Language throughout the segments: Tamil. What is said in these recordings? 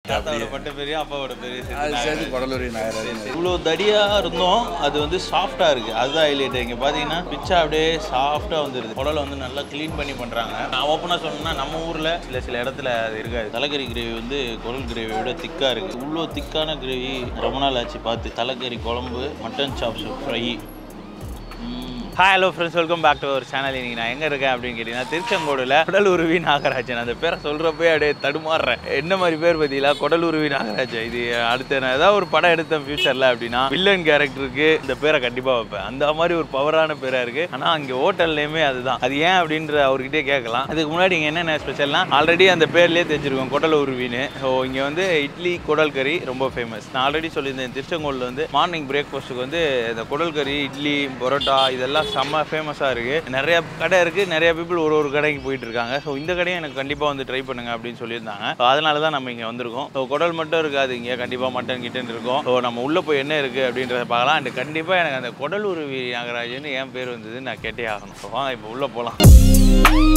தாத்தாவோட பட்ட பெரிய அப்பாவோட பெரிய அது சேர்த்து குடலூரி நாகராஜன் இவ்வளோ தடியாக இருந்தோம் அது வந்து சாஃப்டாக இருக்குது அதுதான் ஹைலைட் இங்கே பார்த்தீங்கன்னா பிச்சா அப்படியே சாஃப்டாக வந்துடுது குடலை வந்து நல்லா க்ளீன் பண்ணி பண்ணுறாங்க நான் ஓப்பனாக சொன்னேன்னா நம்ம ஊரில் சில சில இடத்துல அது இருக்காது தலைக்கறி கிரேவி வந்து குடல் கிரேவியை விட திக்காக இருக்குது இவ்வளோ திக்கான கிரேவி ரொம்ப நாள் ஆச்சு பார்த்து தலைக்கறி குழம்பு mutton chops fry hi hello friends welcome back to our channel இன்னைக்கு நான் எங்கே இருக்கேன் அப்படின்னு கேட்டிங்கன்னா திருச்செங்கோடில் குடலுருவி நாகராஜன் அந்த பேரை சொல்கிறப்பே அப்படியே தடுமாறுறேன் என்ன மாதிரி பேர் பார்த்தீங்களா குடலுருவி நாகராஜன் இது அடுத்த நான் ஏதாவது ஒரு படம் எடுத்தேன் ஃபியூச்சரில் அப்படின்னா வில்லன் கேரக்டருக்கு இந்த பேரை கண்டிப்பாக வைப்பேன் அந்த மாதிரி ஒரு பவரான பேராக இருக்குது ஆனால் அங்கே ஹோட்டல்லையுமே அதுதான் அது ஏன் அப்படின்ற அவர்கிட்டே கேட்கலாம் அதுக்கு முன்னாடி இங்கே என்னென்ன ஸ்பெஷல்னா ஆல்ரெடி அந்த பேர்லேயே தெரிஞ்சிருக்கோம் குடல் உருவின்னு ஸோ இங்கே வந்து இட்லி குடல் கறி ரொம்ப ஃபேமஸ் நான் ஆல்ரெடி சொல்லியிருந்தேன் திருச்செங்கோலில் வந்து மார்னிங் பிரேக்ஃபாஸ்ட்டுக்கு வந்து இந்த குடல் கறி இட்லி பரோட்டா இதெல்லாம் செம்ம ஃபேமஸாக இருக்குது நிறைய கடை இருக்குது நிறைய பீப்புள் ஒரு ஒரு கடைக்கு போயிட்டு இருக்காங்க ஸோ இந்த கடையும் எனக்கு கண்டிப்பாக வந்து ட்ரை பண்ணுங்க அப்படின்னு சொல்லியிருந்தாங்க ஸோ அதனால தான் நம்ம இங்கே வந்திருக்கோம் ஸோ குடல் மட்டும் இருக்காது இங்கே கண்டிப்பாக மட்டன் கிட்டன் இருக்கும் ஸோ நம்ம உள்ளே போய் என்ன இருக்குது அப்படின்றத பார்க்கலாம் அண்ட் கண்டிப்பாக எனக்கு அந்த குடல் உருவி நாகராஜன் என் பேர் வந்தது நான் கேட்டே ஆகணும் ஸோ வாங்க இப்போ உள்ளே போகலாம்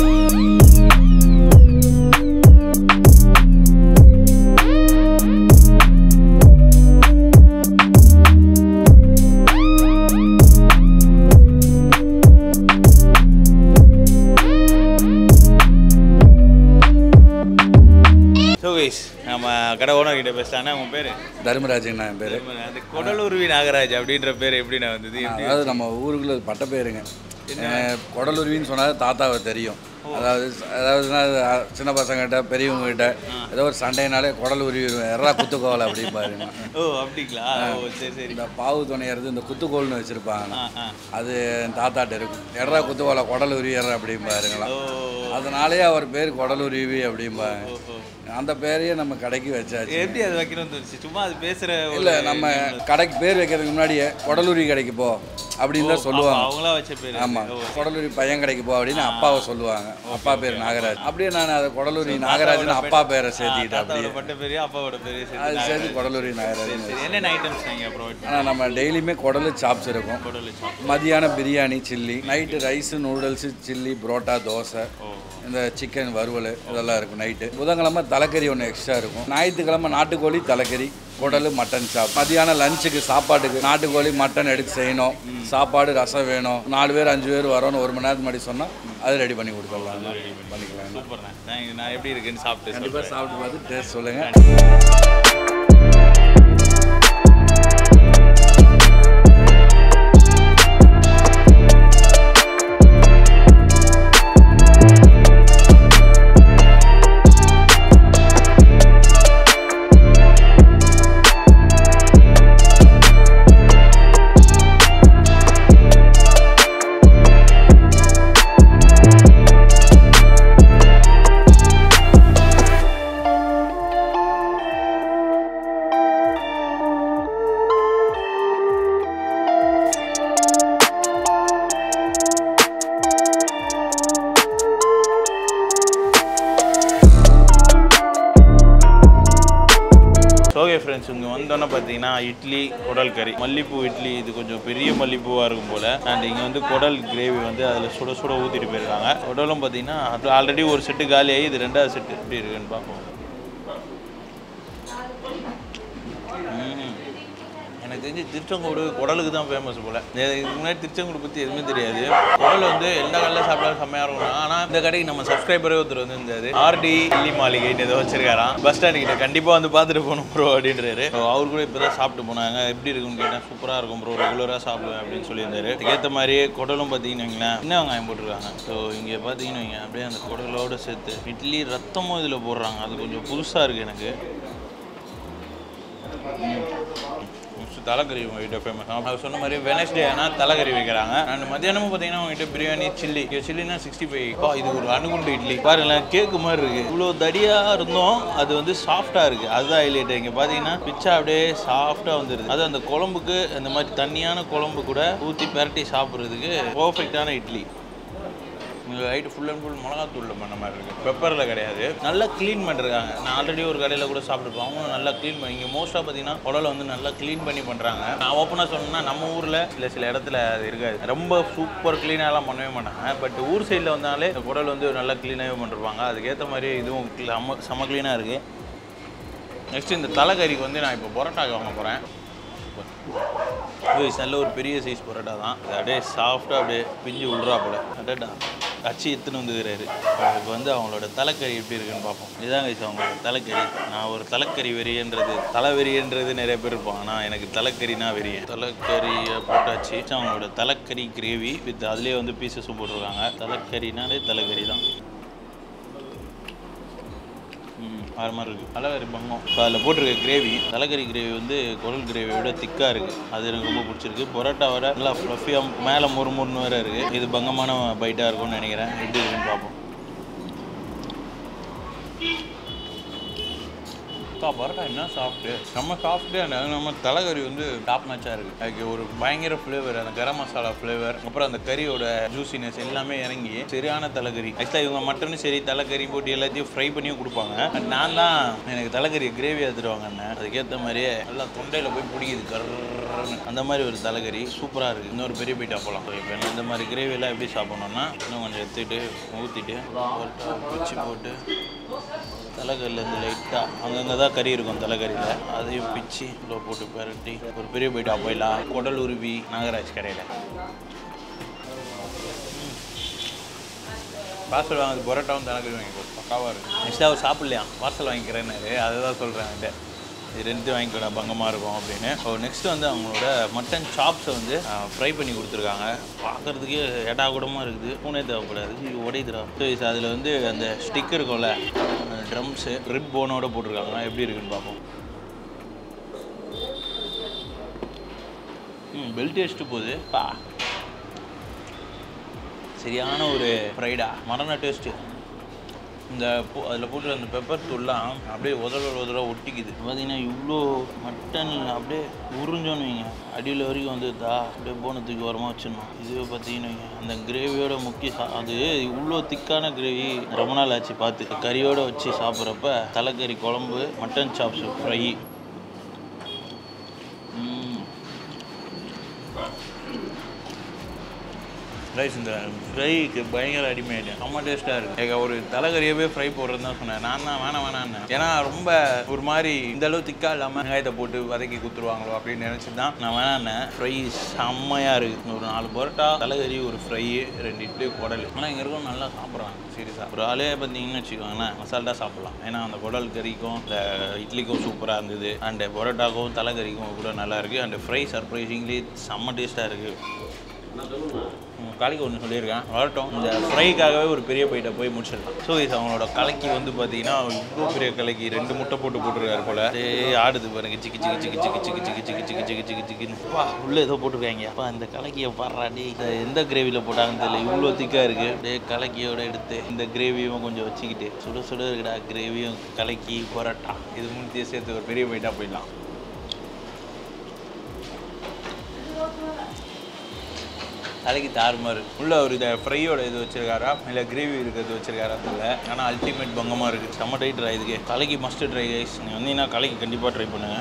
ஸோ கைஸ் நம்ம கடை ஓனர் கிட்ட பேசலான்னா உன் பேர் தர்மராஜன் என் பேர் அந்த குடலுருவி நாகராஜ் அப்படின்ற பேர் எப்படி நான் வந்தது எப்படி அதாவது நம்ம ஊருக்குள்ள பட்ட பேருங்க அஹ் குடலுருவின்னு சொன்னால் தாத்தாவை தெரியும் அதாவது அதாவதுனா அஹ் சின்ன பசங்ககிட்ட பெரியவங்க கிட்ட ஏதோ ஒரு சண்டைனாலே குடல் உருவி எறா குத்துக்கோல் அப்படிம்பாருங்க ஓ அப்படிங்களா ஓ சரி சரி இந்த பாவு துணையறது இந்த குத்துக்கோல்னு வச்சுருப்பாங்க ஆ ஆ அது என் தாத்தாட்ட இருக்கும் எறா குத்துக்கோலை குடல் உருவி எறா அப்படிம்பாருங்களாம் ஓ அதனாலேயே அவர் பேர் குடல் உருவி அப்படிம்பாங்க ஓ, ஓ. அந்த பேரையே நம்ம கடைக்கு வச்சாச்சு எப்படி அது வைக்கணும்னு தோணுச்சு சும்மா அது பேசுற ஒரு- இல்லை நம்ம கடைக்கு பேர் வைக்கிறதுக்கு முன்னாடியே குடலுரி கடைக்கு போ அப்படின்னு தான் சொல்லுவாங்க அவங்களா வச்ச பேர் ஆமாம் குடலுரி பையன் கடைக்கு போ அப்படின்னு அப்பாவை சொல்லுவாங்க அப்பா பேர் நாகராஜ் அப்படியே நான் அதை குடலுரி நாகராஜ்னு அப்பா பேரை சேர்த்திக்கிட்டேன் தாத்தாவோட அப்படியே பட்ட பெரிய அப்பாவோட பெரிய சரி அது சேர்த்து குடலுரி நாகராஜ் சரி என்னென்ன ஐட்டம்ஸ் நீங்க ப்ரொவைட் ஆனால் நம்ம டெய்லியுமே குடலு சாப்ஸ் இருக்கும் குடல் மதியானம் biryani chilli night rice noodles chilli parotta dosa ஓ இந்த சிக்கன் வறுவல் இதெல்லாம் இருக்கும் நைட்டு புதன்கிழமை தலைக்கறி ஒன்று எக்ஸ்ட்ரா இருக்கும் ஞாயிற்றுக்கிழமை நாட்டுக்கோழி தலைக்கறி குடல் மட்டன் சாப் மதியானம் லஞ்சுக்கு சாப்பாட்டுக்கு நாட்டுக்கோழி மட்டன் எடுத்து செய்யணும் சாப்பாடு ரசம் வேணும் நாலு பேர் அஞ்சு பேர் வரோன்னு ஒரு மணி நேரத்துக்கு முன்னாடி சொன்னால் அது ரெடி பண்ணி கொடுத்துடலாம் பண்ணிக்கலாம் சூப்பர் நான் நான் எப்படி இருக்குன்னு சாப்பிட்டு கண்டிப்பாக சாப்பிட்டு பார்த்து டேஸ்ட் சொல்லுங்கள் ஓகே ஃப்ரெண்ட்ஸ் இங்கே வந்தோன்னே பார்த்தீங்கன்னா இட்லி குடல் கறி மல்லிப்பூ இட்லி இது கொஞ்சம் பெரிய மல்லிப்பூவாக இருக்கும் போல் அண்ட் இங்கே வந்து குடல் கிரேவி வந்து அதில் சுட சுட ஊற்றிட்டு போயிருக்காங்க குடலும் பார்த்தீங்கன்னா அது ஆல்ரெடி ஒரு செட்டு காலியாகி இது ரெண்டாவது செட்டு எப்படி இருக்குன்னு பார்ப்போம் ம். எனக்கு தெரிஞ்சு திருச்செங்கோடு குடலுக்கு தான் ஃபேமஸ் போல் இதுக்கு முன்னாடி திருச்செங்கோடு பற்றி எதுவுமே தெரியாது குடல் வந்து எல்லா கடையில் சாப்பிட்டாலும் செம்மையாக இருக்கும் ஆனால் இந்த கடைக்கு நம்ம சப்ஸ்கிரைபரே ஒருத்தர் வந்து இருந்தாரு ஆர்டி இல்லி மாளிகைன்னு ஏதோ வச்சிருக்காராம் பஸ் ஸ்டாண்டு கிட்ட கண்டிப்பாக வந்து பார்த்துட்டு போகணும் ப்ரோ அப்படின்றாரு So, அவர் கூட இப்போ தான் சாப்பிட்டு போனாங்க எப்படி இருக்குன்னு கேட்டேன் சூப்பராக இருக்கும் ப்ரோ ரெகுலராக சாப்பிடுவேன் அப்படின்னு சொல்லியிருந்தாரு அதுக்கேற்ற மாதிரியே குடலும் பார்த்தீங்கன்னு வைங்களேன் சின்ன வெங்காயம் போட்டிருக்காங்க ஸோ இங்கே பார்த்தீங்கன்னு வைங்க அப்படியே அந்த குடலோட சேர்த்து இட்லி ரத்தமும் இதில் போடுறாங்க அது கொஞ்சம் புதுசாக இருக்குது எனக்கு தலைக்கறி உங்ககிட்ட ஃபேமஸ் அவர் சொன்ன மாதிரி வெனஸ்டே ஆனால் தலைக்கறி வைக்கிறாங்க அண்ட் மத்தியானமும் பார்த்தீங்கன்னா உங்ககிட்ட பிரியாணி சில்லி சில்லினா சிக்ஸ்டி ஃபைவ் இது ஒரு அணுகுண்டு இட்லி பாருங்களேன் கேக்கு மாதிரி இருக்கு இவ்வளோ தடியாக இருந்தோம் அது வந்து சாஃப்டாக இருக்கு அதுதான் ஹைலைட் இங்கே பார்த்தீங்கன்னா பிச்சா அப்படியே சாஃப்டாக வந்துருது அது அந்த குழம்புக்கு அந்த மாதிரி தண்ணியான குழம்பு கூட ஊற்றி பெரட்டி சாப்பிட்றதுக்கு பர்ஃபெக்டான இட்லி இங்கே ரைட்டு ஃபுல் அண்ட் ஃபுல் மிளகாத்தூளில் பண்ண மாதிரி இருக்குது பெப்பரில் கிடையாது நல்லா க்ளீன் பண்ணிருக்காங்க நான் ஆல்ரெடி ஒரு கடையில் கூட சாப்பிட்டுருப்போம் அவங்களும் நல்லா க்ளீன் பண்ணி இங்கே மோஸ்ட்டாக பார்த்தீங்கன்னா குடலை வந்து நல்லா க்ளீன் பண்ணி பண்ணுறாங்க நான் ஓப்பனாக சொல்லணும்னா நம்ம ஊரில் சில சில இடத்துல அது இருக்காது ரொம்ப சூப்பர் க்ளீனாலாம் பண்ணவே மாட்டாங்க பட் ஊர் சைடில் வந்தாலே இந்த குடல் வந்து நல்லா க்ளீனாகவே பண்ணிருப்பாங்க அதுக்கேற்ற மாதிரி இதுவும் செம செம க்ளீனாக இருக்குது நெக்ஸ்ட் இந்த தலைக்கறிக்கு வந்து நான் இப்போ பரோட்டாக்கு வாங்க போகிறேன் நல்ல ஒரு பெரிய சைஸ் பரோட்டா தான் அது அப்படியே சாஃப்டாக அப்படியே பிஞ்சு விட்றாப்புல அடடா கச்சி எடுத்துன்னு வந்துக்கிறாரு இப்போ வந்து அவங்களோட தலைக்கறி எப்படி இருக்குன்னு பார்ப்போம் இதுதான் கைஸ் அவங்களோட தலைக்கறி நான் ஒரு தலைக்கறி வெறியன்றது தலைவெறியன்றது நிறைய பேர் இருப்பாங்க ஆனால் எனக்கு தலைக்கறினா வெறியன் தலைக்கறியை போட்டாச்சு அவங்களோட தலைக்கறி கிரேவி வித் அதுலேயே வந்து பீசஸும் போட்டிருக்காங்க தலைக்கறினாலே தலைக்கறி தான் ம், வேறு மாதிரி இருக்குது தலைக்கறி பங்கம் இப்போ அதில் போட்டிருக்க கிரேவி தலைக்கறி கிரேவி வந்து குரல் கிரேவியை விட திக்காக இருக்குது அது எனக்கு ரொம்ப பிடிச்சிருக்கு பரோட்டாவோட நல்லா ஃப்ளஃபியாக மேலே முறு முறுன்னு வேறு இருக்குது இது பங்கமான பைட்டாக இருக்கும்னு நினைக்கிறேன் எப்படி இருக்குன்னு பார்ப்போம் அப்பா, பரோட்டா என்ன சாஃப்ட்டு நம்ம சாஃப்ட்டு அந்த நம்ம தலைக்கறி வந்து டாப் மேட்சாக இருக்குது அதுக்கு ஒரு பயங்கர ஃப்ளேவர் அந்த கரம் மசாலா ஃப்ளேவர் அப்புறம் அந்த கறியோட ஜூசினஸ் எல்லாமே இறங்கி சரியான தலைக்கறி ஆக்சுவலாக இவங்க மட்டனும் சரி தலைக்கறி போட்டு எல்லாத்தையும் ஃப்ரை பண்ணியும் கொடுப்பாங்க But நான் தான் எனக்கு தலைக்கறி கிரேவி எடுத்துருவாங்க அண்ணன் அதுக்கேற்ற மாதிரியே நல்லா தொண்டையில் போய் பிடிக்குது கர்ன்னு அந்த மாதிரி ஒரு தலைக்கறி சூப்பராக இருக்குது இன்னொரு பெரிய பீட்டா போகலாம் இப்போ என்ன இந்த மாதிரி கிரேவியெல்லாம் எப்படி சாப்பிட்ணுன்னா இன்னும் கொஞ்சம் எடுத்துட்டு ஊற்றிட்டு வச்சு போட்டு தலைக்கறிலேருந்து லைட்டாக அங்கங்கே தான் கறி இருக்கும் தலைக்கறியில் அதையும் பிச்சு உள்ள போட்டு பரட்டி ஒரு பெரிய பைட்டா போயிடலாம் குடல் உருவி நாகராஜ் கடையில் பார்சல் வாங்குறது பரோட்டாவும் தலைக்கறி வாங்கி போட்டு பக்காவாக இருக்குது நெக்ஸ்ட் அவர் சாப்பிட்லையா பார்சல் வாங்கிக்கிறேன்னாரு அதை தான் சொல்கிறேன் அவன்கிட்ட இது ரெண்டு வாங்கிக்கூட பங்கமாக இருக்கும் அப்படின்னு ஸோ நெக்ஸ்ட் வந்து அவங்களோட மட்டன் சாப்ஸை வந்து ஃப்ரை பண்ணி கொடுத்துருக்காங்க பார்க்குறதுக்கே எடா கூடமாக இருக்குது பூனே தேவைப்படாது இது உடையுதுடா ஸோ அதில் வந்து அந்த ஸ்டிக் இருக்கும்ல அந்த ட்ரம்ஸு ரிப் போனோட போட்டிருக்காங்க எப்படி இருக்குன்னு பார்ப்போம் ம் பெல் டேஸ்ட்டு போகுது பா சரியான ஒரு ஃப்ரைடா மரண டேஸ்ட்டு இந்த பூ அதில் போட்டு அந்த பெப்பர் தூள்லாம் அப்படியே உதற உதற ஒட்டிக்குது பார்த்தீங்கன்னா இவ்வளோ மட்டன் அப்படியே உறிஞ்சோன்னு வைங்க அடியில் வரைக்கும் வந்து தா அப்படியே போனத்துக்கு வரமா வச்சிடணும் இதுவே பார்த்தீங்கன்னு வைங்க அந்த கிரேவியோட முக்கிய சா அது இவ்வளோ திக்கான கிரேவி ரொம்ப நாள் ஆச்சு பார்த்து கறியோட வச்சு சாப்பிட்றப்ப தலைக்கறி குழம்பு மட்டன் சாப்ஸ் ஃப்ரை ரைஸ் இந்த ஃப்ரைக்கு பயங்கர அடிமையாயிட்டேன் செம்ம டேஸ்ட்டாக இருக்கு எனக்கு ஒரு தலைகறியவே ஃப்ரை போடுறதுன்னு தான் சொன்னேன் நான் தான் வேணாம் வேணான்னு ஏன்னா ரொம்ப ஒரு மாதிரி இந்த அளவு திக்கா இல்லாமல் வெங்காயத்தை போட்டு வதக்கி குத்துருவாங்களோ அப்படின்னு நினச்சி தான் நான் வேணான்னேன் ஃப்ரை செம்மையாக இருக்குது ஒரு நாலு பரோட்டா தலைகறி ஒரு ஃப்ரை ரெண்டு இட்லி குடல் ஆனால் இங்கே இருக்கும் நல்லா சாப்பிட்றாங்க சீரியஸாக ஒரு ஆளே பார்த்தீங்கன்னு வச்சுக்கோங்களேன் மசாலா சாப்பிட்லாம் ஏன்னா அந்த குடல் கறிக்கும் இந்த இட்லிக்கும் சூப்பராக இருந்தது அண்டு பரோட்டாக்கும் தலைக்கறிக்கும் கூட நல்லா இருக்குது அண்ட் ஃப்ரை சர்ப்ரைசிங்லி செம்ம டேஸ்ட்டாக இருக்குது உம், கலைக்கு ஒன்று சொல்லியிருக்கேன் வரட்டும் இந்த ஃப்ரைக்காகவே ஒரு பெரிய பைட்டை போய் முடிச்சிடலாம் ஸோ இது அவங்களோட கலைக்கு வந்து பார்த்தீங்கன்னா இவ்வளோ பெரிய கலைக்கு ரெண்டு முட்டை போட்டு போட்டிருக்காரு போல ஏ ஆடுது பாருங்க சிக்கி சிக்கி சிக்கி சிக்கி சிக்கி சிக்கி சிக்கி சிக்கி சிக்கி சிக்கி சிக்கின்னு வா உள்ளே ஏதோ போட்டிருக்காங்க அப்பா இந்த கலக்கியை பாடுறா டே இதை எந்த கிரேவியில் போட்டாங்கன்னு தெரியல இவ்வளோ திக்காக இருக்குது அப்படியே கலக்கியோட எடுத்து இந்த கிரேவியும் கொஞ்சம் வச்சுக்கிட்டு சுட சுட இருக்குடா கிரேவியும் கலக்கி பரோட்டா இது மூணுத்தையும் சேர்த்து ஒரு பெரிய பைட்டாக போயிடலாம் தலைக்கு தாறுமாறு உள்ள ஒரு இதை ஃப்ரையோட இது வச்சிருக்காரா இல்லை கிரேவி இருக்கிறது வச்சிருக்காரா தெரியல ஆனால் அல்டிமேட் பங்கமாக இருக்குது செம்ம ட்ரை ட்ரை இதுக்கு தலைக்கு மஸ்ட் ட்ரை ரைஸ் நீ வந்தீங்கன்னா கலைக்கு கண்டிப்பாக ட்ரை பண்ணுங்க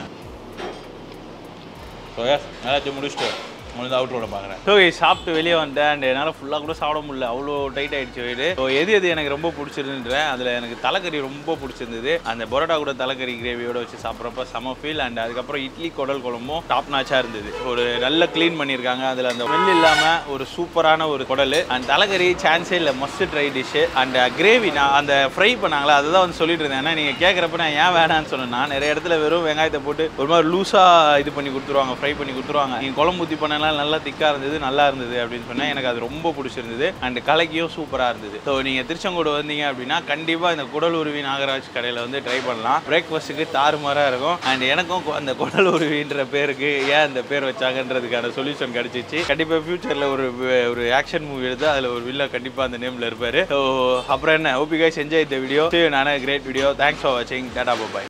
ஸோ எஸ் எல்லாத்தையும் முடிச்சுட்டு முடிஞ்ச அவுட்ரோட பார்க்குறேன் ஸோ சாப்பிட்டு வெளியே வந்தேன் அண்ட் என்னால் ஃபுல்லாக கூட சாப்பிட முடியல அவ்வளோ டைட் ஆயிடுச்சு வயிறு ஸோ எது எது எனக்கு ரொம்ப பிடிச்சிருந்துன்றேன் அதில் எனக்கு தலைக்கறி ரொம்ப பிடிச்சிருந்தது அந்த பரோட்டா கூட தலைக்கறி கிரேவியோட வச்சு சாப்பிட்றப்ப செம ஃபீல் அண்ட் அதுக்கப்புறம் இட்லி குடல் குழம்பும் டாப் நாச்சாக இருந்தது ஒரு நல்ல க்ளீன் பண்ணியிருக்காங்க அதில் அந்த ஸ்மெல் இல்லாமல் ஒரு சூப்பரான ஒரு குடல் அண்ட் தலைக்கறி சான்ஸே இல்லை must try dish and gravy நான் அந்த ஃப்ரை பண்ணாங்களா அதுதான் வந்து சொல்லிட்டு இருந்தேன் ஏன்னா நீங்கள் கேட்குறப்ப நான் ஏன் வேணான்னு சொன்னேன்னா நிறைய இடத்துல வெறும் வெங்காயத்தை போட்டு ஒரு மாதிரி லூஸாக இது பண்ணி கொடுத்துருவாங்க ஃப்ரை பண்ணி கொடுத்துருவாங்க நீங்கள் குழம்பு ஊற்றி பண்ணலாம் நல்லா திக்காக இருந்தது நல்லா இருந்தது அப்படின்னு சொன்னால் எனக்கு அது ரொம்ப பிடிச்சிருந்தது அண்ட் கலக்கியும் சூப்பராக இருந்தது ஸோ நீங்கள் திருச்செங்கோடு வந்தீங்க அப்படின்னா கண்டிப்பாக இந்த குடல் உருவி நாகராஜ் கடையில் வந்து ட்ரை பண்ணலாம் பிரேக்ஃபாஸ்ட்டுக்கு தாறுமாறாக இருக்கும் அண்ட் எனக்கும் கு- அந்த குடல் உருவின்ற பேருக்கு ஏன் அந்த பேர் வச்சாங்கன்றதுக்கான சொல்யூஷன் கிடச்சிச்சு கண்டிப்பாக ஃபியூச்சரில் ஒரு வி- ஒரு ஆக்ஷன் மூவி எடுத்து அதில் ஒரு வில்ல கண்டிப்பாக அந்த நேமில் இருப்பார் ஸோ அப்புறம் என்ன ஓபி கைஸ் என்ஜாய் இந்த வீடியோ நானே கிரேட் வீடியோ தேங்க்ஸ் ஃபார் வாட்சிங் டாடா பாய்